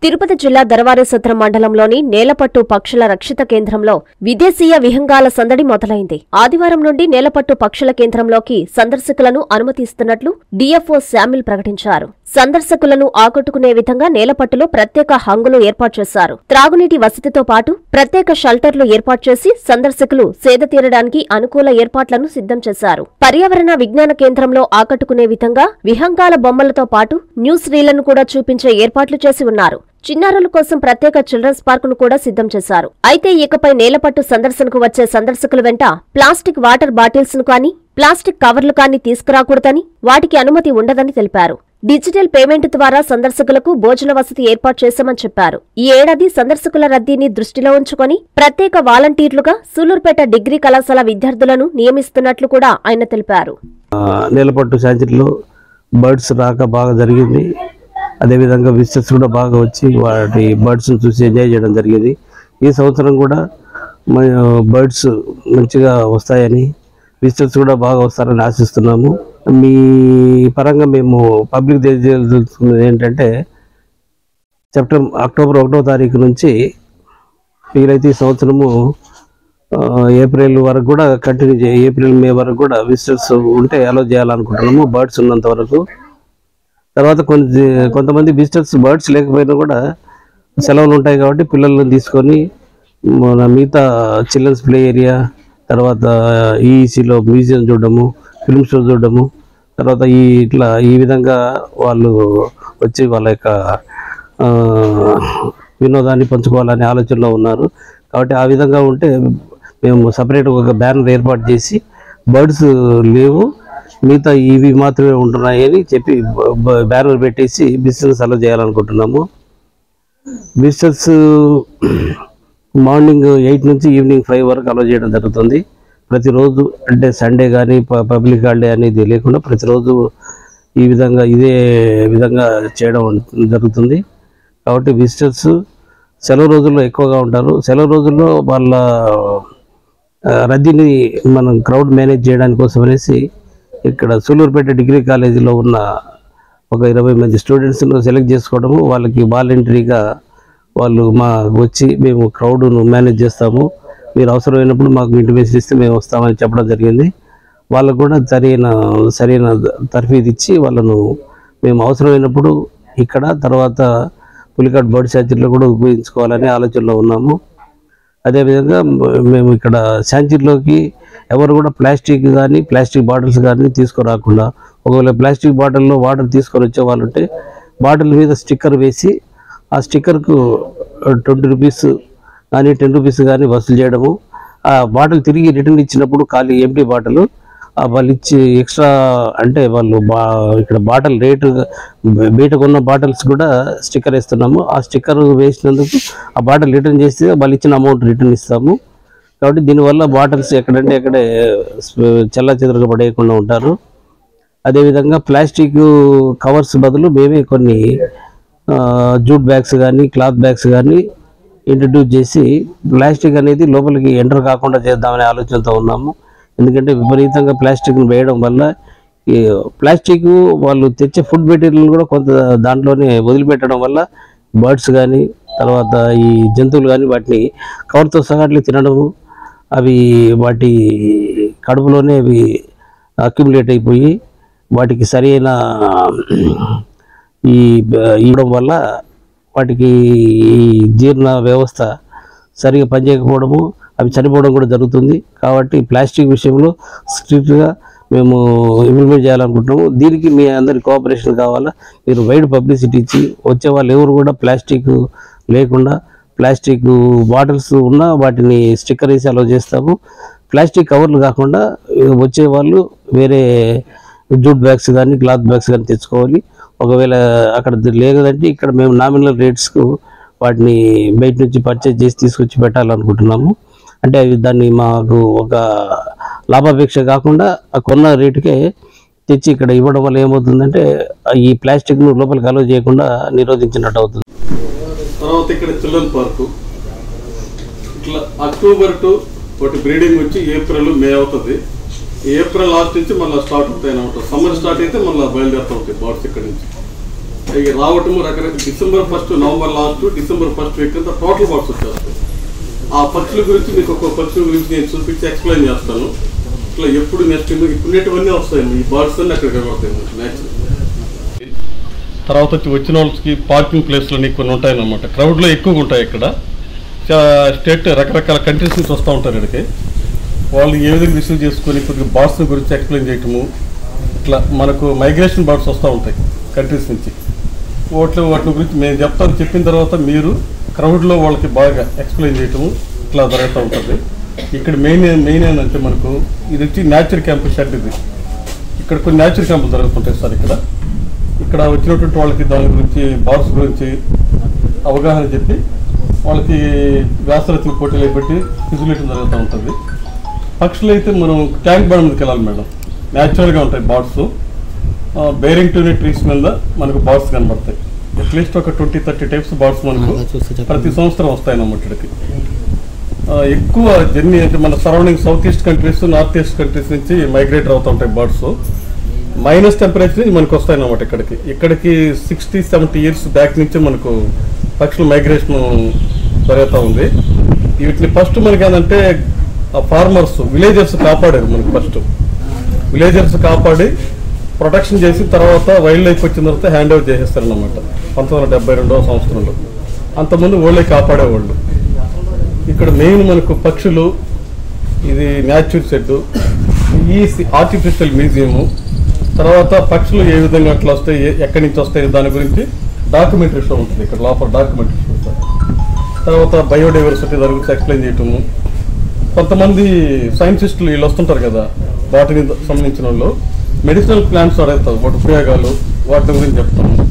తిరుపతి జిల్లా దరవారసత్రం మండలంలోని నేలపట్టు పక్షుల రక్షిత కేంద్రంలో విదేశీయ విహంగాల సందడి మొదలైంది ఆదివారం నుండి నేలపట్టు పక్షుల కేంద్రంలోకి సందర్శకులను అనుమతిస్తున్నట్లు డీఎఫ్ఓ శామిల్ ప్రకటించారు సందర్శకులను ఆకట్టుకునే విధంగా నేలపట్టులో ప్రత్యేక హంగులు ఏర్పాటు చేశారు త్రాగునీటి వసతితో పాటు ప్రత్యేక షెల్టర్లు ఏర్పాటు చేసి సందర్శకులు సేద తీరడానికి అనుకూల ఏర్పాట్లను సిద్ధం చేశారు పర్యావరణ విజ్ఞాన కేంద్రంలో ఆకట్టుకునే విధంగా విహంగాల బొమ్మలతో పాటు న్యూస్ రీలను కూడా చూపించే ఏర్పాట్లు చేసి ఉన్నారు చిన్నారుల కోసం ప్రత్యేక చిల్డ్రన్స్ పార్కును కూడా సిద్ధం చేశారు అయితే ఇకపై నేలపట్టు సందర్శనకు వచ్చే సందర్శకుల వెంట ప్లాస్టిక్ వాటర్ బాటిల్స్ ను కానీ ప్లాస్టిక్ కవర్లు కానీ తీసుకురాకూడదని వాటికి అనుమతి ఉండదని తెలిపారు డిజిటల్ పేమెంట్ ద్వారా సందర్శకులకు భోజన వసతి ఏర్పాటు చేశామని చెప్పారు ఈ ఏడాది సందర్శకుల రద్దీని దృష్టిలో ఉంచుకొని ప్రత్యేక వాలంటీర్లుగా సూలూరుపేట డిగ్రీ కళాశాల విద్యార్థులను నియమిస్తున్నట్లు కూడా ఆయన తెలిపారు ఆ, నేలపట్టు శాంతిలో బర్డ్స్ రాక బాగా జరిగింది అదేవిధంగా విజిటర్స్ కూడా బాగా వచ్చి వాటి బర్డ్స్ని చూసి ఎంజాయ్ చేయడం జరిగింది ఈ సంవత్సరం కూడా బర్డ్స్ మంచిగా వస్తాయని విజిటర్స్ కూడా బాగా వస్తారని ఆశిస్తున్నాము మీ పరంగా మేము పబ్లిక్ తెలియజేయాల్సింది ఏంటంటే సెప్టెంబర్ అక్టోబర్ ఒకటో తారీఖు నుంచి వీలైతే ఈ సంవత్సరము ఆ, ఏప్రిల్ వరకు కూడా కంటిన్యూ చే ఏప్రిల్ మే వరకు కూడా విజిటర్స్ ఉంటే అలో చేయాలనుకుంటున్నాము బర్డ్స్ ఉన్నంత వరకు తర్వాత కొంత కొంతమంది విజిటర్స్ బర్డ్స్ లేకపోయినా కూడా సెలవులు ఉంటాయి కాబట్టి పిల్లల్ని తీసుకొని మన మిగతా చిల్డ్రన్స్ ప్లే ఏరియా తర్వాత ఈఈసీలో మ్యూజియం చూడడము ఫిల్మ్ షో చూడడము తర్వాత ఈ ఇట్లా ఈ విధంగా వాళ్ళు వచ్చి వాళ్ళ యొక్క ఆ, వినోదాన్ని పంచుకోవాలనే ఆలోచనలో ఉన్నారు కాబట్టి ఆ విధంగా ఉంటే మేము సపరేట్ ఒక బ్యానర్ ఏర్పాటు చేసి బర్డ్స్ లేవు మిగతా ఇవి మాత్రమే ఉంటున్నాయి అని చెప్పి బ్యానర్ పెట్టేసి బిజినెస్ అలా చేయాలనుకుంటున్నాము బిజినెస్ మార్నింగ్ ఎయిట్ నుంచి ఈవినింగ్ ఫైవ్ వరకు అలో చేయడం జరుగుతుంది ప్రతిరోజు అంటే సండే కానీ పబ్లిక్ హాలిడే అనేది లేకుండా ప్రతిరోజు ఈ విధంగా ఇదే విధంగా చేయడం జరుగుతుంది కాబట్టి విజిటర్స్ సెలవు రోజుల్లో ఎక్కువగా ఉంటారు సెలవు రోజుల్లో వాళ్ళ ఆ, రద్దీని మనం క్రౌడ్ మేనేజ్ చేయడానికి కోసం అనేసి ఇక్కడ సూలూరుపేట డిగ్రీ కాలేజీలో ఉన్న ఒక ఇరవై మంది స్టూడెంట్స్ను సెలెక్ట్ చేసుకోవడము వాళ్ళకి వాలంటరీగా వాళ్ళు మా వచ్చి మేము క్రౌడ్ను మేనేజ్ చేస్తాము మీరు అవసరమైనప్పుడు మాకు ఇంటిమేషన్ ఇస్తే మేము వస్తామని చెప్పడం జరిగింది వాళ్ళకు కూడా సరైన సరైన తర్ఫీదు ఇచ్చి వాళ్ళను మేము అవసరమైనప్పుడు ఇక్కడ తర్వాత పులికాట్ బర్డ్ శాంచురీలో కూడా ఉపయోగించుకోవాలనే ఆలోచనలో ఉన్నాము అదేవిధంగా మ- మేము ఇక్కడ శాంచురీలోకి ఎవరు కూడా ప్లాస్టిక్ కానీ ప్లాస్టిక్ బాటిల్స్ కానీ తీసుకురాకుండా ఒకవేళ ప్లాస్టిక్ బాటిల్లో వాటర్ తీసుకొని వచ్చే వాళ్ళు ఉంటే బాటిల్ మీద స్టిక్కర్ వేసి ఆ స్టిక్కర్కు ట్వంటీ రూపీస్ కానీ టెన్ రూపీస్ కానీ వసూలు చేయడము ఆ బాటిల్ తిరిగి రిటర్న్ ఇచ్చినప్పుడు ఖాళీ ఎంటీ బాటిల్ ఆ వాళ్ళు ఇచ్చి ఎక్స్ట్రా అంటే వాళ్ళు బా ఇక్కడ బాటిల్ రేటు బయట కొన్న బాటిల్స్ కూడా స్టిక్కర్ వేస్తున్నాము ఆ స్టిక్కర్ వేసినందుకు ఆ బాటిల్ రిటర్న్ చేస్తే వాళ్ళు ఇచ్చిన అమౌంట్ రిటర్న్ ఇస్తాము కాబట్టి దీనివల్ల బాటిల్స్ ఎక్కడంటే అక్కడే చెల్ల చెదరగా పడేయకుండా ఉంటారు అదేవిధంగా ప్లాస్టిక్ కవర్స్ బదులు మేమే కొన్ని ఆ, జూట్ బ్యాగ్స్ కానీ క్లాత్ బ్యాగ్స్ కానీ ఇంట్రడ్యూస్ చేసి ప్లాస్టిక్ అనేది లోపలికి ఎంటర్ కాకుండా చేద్దామనే ఆలోచనతో ఉన్నాము ఎందుకంటే విపరీతంగా ప్లాస్టిక్ను వేయడం వల్ల ఈ ప్లాస్టిక్ వాళ్ళు తెచ్చే ఫుడ్ మెటీరియల్ కూడా కొంత దాంట్లోనే వదిలిపెట్టడం వల్ల బర్డ్స్ కానీ తర్వాత ఈ జంతువులు కానీ వాటిని కవర్తో సహా అట్లా తినడము అవి వాటి కడుపులోనే అవి అక్యుములేట్ అయిపోయి వాటికి సరైన ఈ బ- ఇవ్వడం వల్ల వాటికి ఈ జీర్ణ వ్యవస్థ సరిగా పనిచేయకపోవడము అవి చనిపోవడం కూడా జరుగుతుంది కాబట్టి ప్లాస్టిక్ విషయంలో స్ట్రిక్ట్గా మేము ఇంప్లిమెంట్ చేయాలనుకుంటున్నాము దీనికి మీ అందరి కోఆపరేషన్ కావాలా మీరు వైడ్ పబ్లిసిటీ ఇచ్చి వచ్చే వాళ్ళు ఎవరు కూడా ప్లాస్టిక్ లేకుండా ప్లాస్టిక్ బాటిల్స్ ఉన్నా వాటిని స్టిక్కర్ వేసి అలౌ చేస్తాము ప్లాస్టిక్ కవర్లు కాకుండా వచ్చే వాళ్ళు వేరే జూట్ బ్యాగ్స్ కానీ క్లాత్ బ్యాగ్స్ కానీ తెచ్చుకోవాలి ఒకవేళ అక్కడ లేదంటే ఇక్కడ మేము నామినల్ రేట్స్కు వాటిని బయట నుంచి పర్చేజ్ చేసి తీసుకొచ్చి పెట్టాలనుకుంటున్నాము అంటే అవి దాన్ని మాకు ఒక లాభాపేక్ష కాకుండా ఆ కొన్న రేటుకే తెచ్చి ఇక్కడ ఇవ్వడం వల్ల ఏమవుతుందంటే ఆ ఈ ప్లాస్టిక్ను లోపలికి అలో చేయకుండా నిరోధించినట్టు అవుతుంది తర్వాత ఇక్కడ చిల్డ్రన్ పార్కు ఇట్లా అక్టోబర్ టు ఒకటి బ్రీడింగ్ వచ్చి ఏప్రిల్ మే అవుతుంది ఏప్రిల్ లాస్ట్ నుంచి మళ్ళీ స్టార్ట్ అవుతాయి అనమాట సమ్మర్ స్టార్ట్ అయితే మళ్ళీ బయలుదేరుతూ ఉంటాయి బర్డ్స్ ఇక్కడ నుంచి ఇక రావటము రకరకాల December first November last December first week అంతా టోటల్ బర్డ్స్ వచ్చేస్తాయి ఆ పక్షుల గురించి మీకు ఒక్కొక్క పక్షుల గురించి నేను చూపించి ఎక్స్ప్లెయిన్ చేస్తాను ఇట్లా ఎప్పుడు నెక్స్ట్ ఇప్పుడున్నటువన్నీ వస్తాయి ఈ బర్డ్స్ అన్ని అక్కడ కనబడతాయి న్యాచురల్ తర్వాత వచ్చి వచ్చిన వాళ్ళకి పార్కింగ్ ప్లేస్లు అన్ని కొన్ని ఉంటాయి అన్నమాట క్రౌడ్లో ఎక్కువగా ఉంటాయి ఇక్కడ స్టేట్ రకరకాల కంట్రీస్ నుంచి వస్తూ ఉంటారు ఇక్కడికి వాళ్ళు ఏ విధంగా రిసీవ్ చేసుకొని కొద్దిగా బర్డ్స్ గురించి ఎక్స్ప్లెయిన్ చేయటము ఇట్లా మనకు మైగ్రేషన్ బర్డ్స్ వస్తూ ఉంటాయి కంట్రీస్ నుంచి వాటి వాటి గురించి మేము చెప్తాను చెప్పిన తర్వాత మీరు క్రౌడ్లో వాళ్ళకి బాగా ఎక్స్ప్లెయిన్ చేయటము ఇట్లా జరుగుతూ ఉంటుంది ఇక్కడ మెయిన్ మెయిన్ ఏంటంటే మనకు ఇది వచ్చి న్యాచురల్ క్యాంప్ షెడ్ ఇది ఇక్కడ కొన్ని న్యాచురల్ క్యాంపులు జరుగుతుంటాయి సార్ ఇక్కడ ఇక్కడ వచ్చినటువంటి వాళ్ళకి దాని గురించి బాక్స్ గురించి అవగాహన చెప్పి వాళ్ళకి వ్యాసరచన పోటీలు పెట్టి ఫిజిలిటీ జరుగుతూ ఉంటుంది పక్షులు అయితే మనం ట్యాంక్ బండ్ మీదకి వెళ్ళాలి మేడం న్యాచురల్గా ఉంటాయి బాట్స్ బేరింగ్ టూని ట్రీస్ మీద మనకు బాట్స్ కనబడతాయి అట్లీస్ట్ ఒక ట్వంటీ థర్టీ టైప్స్ బాట్స్ మనకు ప్రతి సంవత్సరం వస్తాయి అన్నమాట ఇక్కడికి ఆ, ఎక్కువ జర్నీ అంటే మన surrounding south east countries north east countries నుంచి మైగ్రేట్ అవుతూ ఉంటాయి బర్డ్స్ మైనస్ టెంపరేచర్ నుంచి మనకు వస్తాయి అన్నమాట ఇక్కడికి ఇక్కడికి సిక్స్టీ సెవెంటీ ఇయర్స్ బ్యాక్ నుంచి మనకు పక్షుల మైగ్రేషన్ జరుగుతూ ఉంది వీటిని ఫస్ట్ మనకి ఏంటంటే ఫార్మర్స్ విలేజర్స్ కాపాడారు మనకి ఫస్ట్ విలేజర్స్ కాపాడి ప్రొటెక్షన్ చేసి తర్వాత వైల్డ్ లైఫ్ వచ్చిన తర్వాత హ్యాండ్ ఓవర్ చేసేస్తారు అన్నమాట పంతొమ్మిది వందల డెబ్బై రెండవ సంవత్సరంలో అంతకుముందు ఓళ్ళే కాపాడేవాళ్ళు ఇక్కడ మెయిన్ మనకు పక్షులు ఇది న్యాచురల్ సెట్ ఈ ఆర్టిఫిషియల్ మ్యూజియము తర్వాత పక్షులు ఏ విధంగా అట్లా వస్తాయి ఏ- ఎక్కడి నుంచి వస్తాయి దాని గురించి డాక్యుమెంటరీ షో ఉంటుంది ఇక్కడ లోపల డాక్యుమెంటరీ షో ఉంటుంది. తర్వాత బయోడైవర్సిటీ దాని గురించి ఎక్స్ప్లెయిన్ చేయటము కొంతమంది సైంటిస్టులు వీళ్ళు వస్తుంటారు కదా వాటిని సంబంధించిన వాళ్ళు మెడిసినల్ ప్లాంట్స్ అడుగుతారు వాటి ఉపయోగాలు వాటి గురించి చెప్తాము